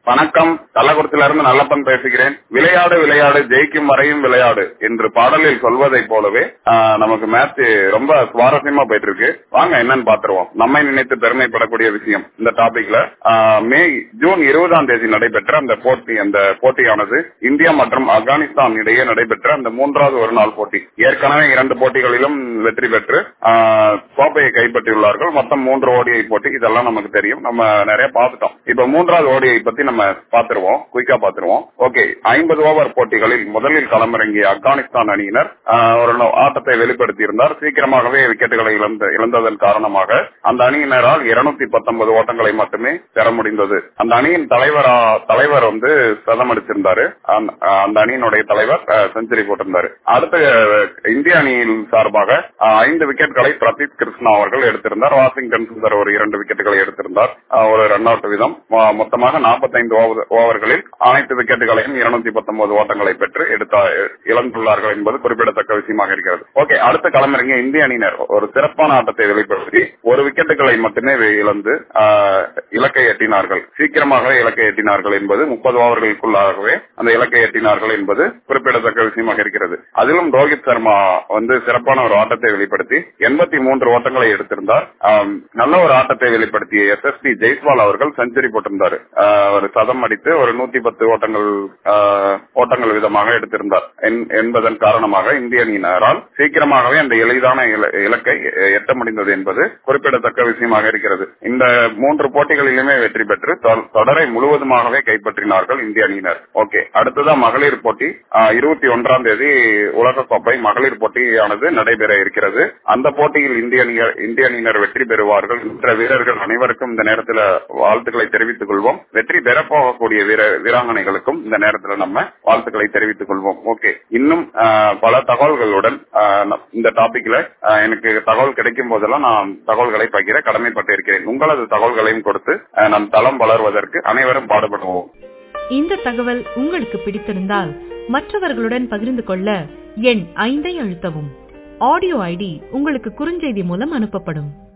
வணக்கம் கள்ளக்குறிச்சியில இருந்து நல்லப்பன் பேசுகிறேன் விளையாடு விளையாடு ஜெயிக்கும் வரையும் விளையாடு என்று பாடலில் சொல்வதை போலவே ஆஹ், நமக்கு மேட்ச் ரொம்ப சுவாரஸ்யமா போயிட்டு இருக்கு வாங்க என்னன்னு பாத்துருவோம் நம்மை நினைத்து பெருமைப்படக்கூடிய விஷயம் இந்த டாபிக்ல ஆஹ், மே ஜூன் இருபதாம் தேதி நடைபெற்ற அந்த போட்டி அந்த போட்டியானது இந்தியா மற்றும் ஆப்கானிஸ்தான் இடையே நடைபெற்ற அந்த மூன்றாவது ஒரு நாள் போட்டி ஏற்கனவே இரண்டு போட்டிகளிலும் வெற்றி பெற்று ஆஹ், கோப்பையை கைப்பற்றியுள்ளார்கள் மொத்தம் மூன்று ஓடிஐ போட்டி இதெல்லாம் நமக்கு தெரியும் நம்ம நிறைய பார்த்துட்டோம் இப்ப மூன்றாவது ஓடிஐ பத்தி நம்ம பாத்துருவோம் குயிக்கா பாத்துருவோம் ஓகே ஐம்பது ஓவர் போட்டிகளில் முதலில் களமிறங்கிய ஆப்கானிஸ்தான் அணியினர் ஆஹ், ஒரு நோ- ஆட்டத்தை வெளிப்படுத்தி இருந்தார் சீக்கிரமாகவே விக்கெட்டுகளை இழந்த இழந்ததன் காரணமாக அந்த அணியினரால் இருநூத்தி பத்தொன்பது ஓட்டங்களை மட்டுமே பெற முடிந்தது அந்த அணியின் தலைவரா தலைவர் வந்து சதம் அடிச்சிருந்தாரு அந்த அந்த அணியினுடைய தலைவர் செஞ்சுரி போட்டிருந்தாரு அடுத்து அஹ், இந்திய அணியின் சார்பாக அஹ், ஐந்து விக்கெட்களை பிரதீப் கிருஷ்ணா அவர்கள் எடுத்திருந்தார் வாஷிங்டன் சுந்தர் ஒரு இரண்டு விக்கெட்டுகளை எடுத்திருந்தார் அஹ், ஒரு ரன் அவுட் வீதம் மொ- மொத்தமாக 45 ஓவர் ஓவர்களில் அனைத்து விக்கெட்டுகளையும் இருநூத்தி பத்தொன்பது ஓட்டங்களை பெற்று எடுத்த இழந்துள்ளார்கள் என்பது குறிப்பிடத்தக்க விஷயமாக இருக்கிறது ஓகே அடுத்த களமிறங்கிய இந்திய அணியினர் ஒரு சிறப்பான ஆட்டத்தை வெளிப்படுத்தி ஒரு விக்கெட்டுகளை மட்டுமே வே- இழந்து ஆஹ், இலக்கை எட்டினார்கள் சீக்கிரமாகவே இலக்கை எட்டினார்கள் என்பது முப்பது ஓவர்களுக்குள்ளாகவே அந்த இலக்கை எட்டினார்கள் என்பது குறிப்பிடத்தக்க விஷயமாக இருக்கிறது அதிலும் ரோஹித் சர்மா வந்து சிறப்பான ஒரு ஆட்டத்தை வெளிப்படுத்தி எண்பத்தி மூன்று ஓட்டங்களை எடுத்திருந்தார் ஆம், நல்ல ஒரு ஆட்டத்தை வெளிப்படுத்திய எஸ் எஸ் பி ஜெய்ஸ்வால் அவர்கள் செஞ்சுரி போட்டிருந்தார் ஆஹ், ஒரு சதம் அடித்து ஒரு நூத்தி பத்து ஓட்டங்கள் ஆஹ், ஓட்டங்கள் விதமாக எடுத்திருந்தார் என்- என்பதன் காரணமாக இந்திய அணியினரால் சீக்கிரமாகவே அந்த எளிதான இல- இலக்கை எ- எட்ட முடிந்தது என்பது குறிப்பிடத்தக்க விஷயமாக இருக்கிறது இந்த மூன்று போட்டிகளிலுமே வெற்றி பெற்று தொ- தொடரை முழுவதுமாகவே கைப்பற்றினார்கள் இந்திய அணியினர் ஓகே அடுத்ததா மகளிர் போட்டி இருபத்தி ஒன்றாம் தேதி உலகக்கோப்பை மகளிர் போட்டியானது நடைபெற இருக்கிறது அந்த போட்டியில் இந்திய அணியர் இந்திய அணியினர் வெற்றி பெறுவார்கள் மற்ற வீரர்கள் அனைவருக்கும் இந்த நேரத்தில் வாழ்த்துக்களை தெரிவித்துக் கொள்வோம் வெற்றி பெற போகக்கூடிய வீர வீராங்கனைகளுக்கும் இந்த நேரத்தில் நம்ம வாழ்த்துக்களை தெரிவித்துக் கொள்வோம் ஓகே இன்னும் ஆஹ், பல தகவல்களுடன் ஆஹ், ந- இந்த டாபிக்ல ஆஹ், எனக்கு தகவல் கிடைக்கும் போதெல்லாம் நான் தகவல்களை பகிர கடமைப்பட்டு இருக்கிறேன் உங்களது தகவல்களையும் கொடுத்து ஆஹ், நம் தளம் வளர்வதற்கு அனைவரும் பாடுபடுவோம் இந்த தகவல் உங்களுக்கு பிடித்திருந்தால் மற்றவர்களுடன் பகிர்ந்து கொள்ள எண் ஐந்தை அழுத்தவும் ஆடியோ ஐடி உங்களுக்கு குறுஞ்செய்தி மூலம் அனுப்பப்படும்